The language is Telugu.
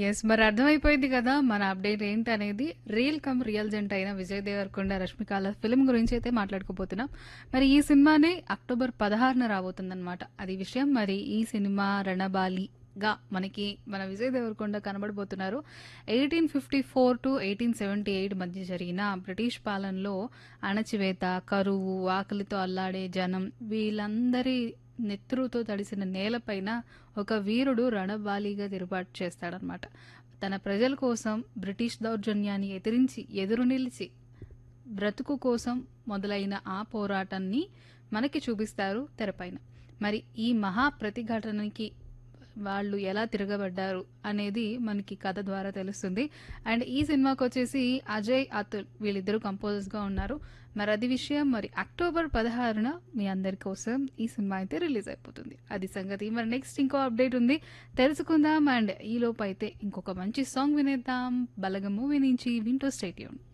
యెస్. మరి అర్థమైపోయింది కదా! మన అప్డేట్ ఏంటనేది. రియల్ కమ్ రియల్ జంట అయిన విజయ్ దేవరకొండ, రష్మికల ఫిల్మ్ గురించి అయితే మాట్లాడుకోబోతున్నాం. మరి ఈ సినిమానే అక్టోబర్ 16న రాబోతుందనమాట. అది విషయం. మరి ఈ సినిమా రణబాలిగా మనకి మన విజయ్ దేవరకొండ కనబడబోతున్నారు. 1854-1878 మధ్య జరిగిన బ్రిటిష్ పాలనలో అణచివేత, కరువు, ఆకలితో అల్లాడే జనం వీళ్ళందరి నెత్తురుతో తడిసిన నేలపైన ఒక వీరుడు రణబాలిగా తిరుగుబాటు చేస్తాడనమాట. తన ప్రజల కోసం బ్రిటిష్ దౌర్జన్యాన్ని ఎదిరించి ఎదురు నిలిచి బ్రతుకు కోసం మొదలైన ఆ పోరాటాన్ని మనకి చూపిస్తారు తెరపైన. మరి ఈ మహా ప్రతిఘటనకి వాళ్ళు ఎలా తిరగబడ్డారు అనేది మనకి కథ ద్వారా తెలుస్తుంది. అండ్ ఈ సినిమాకొచ్చేసి అజయ్, అతుల్ వీళ్ళిద్దరూ కంపోజర్స్‌గా ఉన్నారు. మరి అది విషయం. మరి అక్టోబర్ 16న మీ అందరి కోసం ఈ సినిమా అయితే రిలీజ్ అయిపోతుంది. అది సంగతి. మరి నెక్స్ట్ ఇంకో అప్డేట్ ఉంది. తెలుసుకుందాం. అండ్ ఈలోపు అయితే ఇంకొక మంచి సాంగ్ వినేద్దాం. 'బలగం' మూవీ నుంచి వింటూ స్టే ట్యూన్డ్.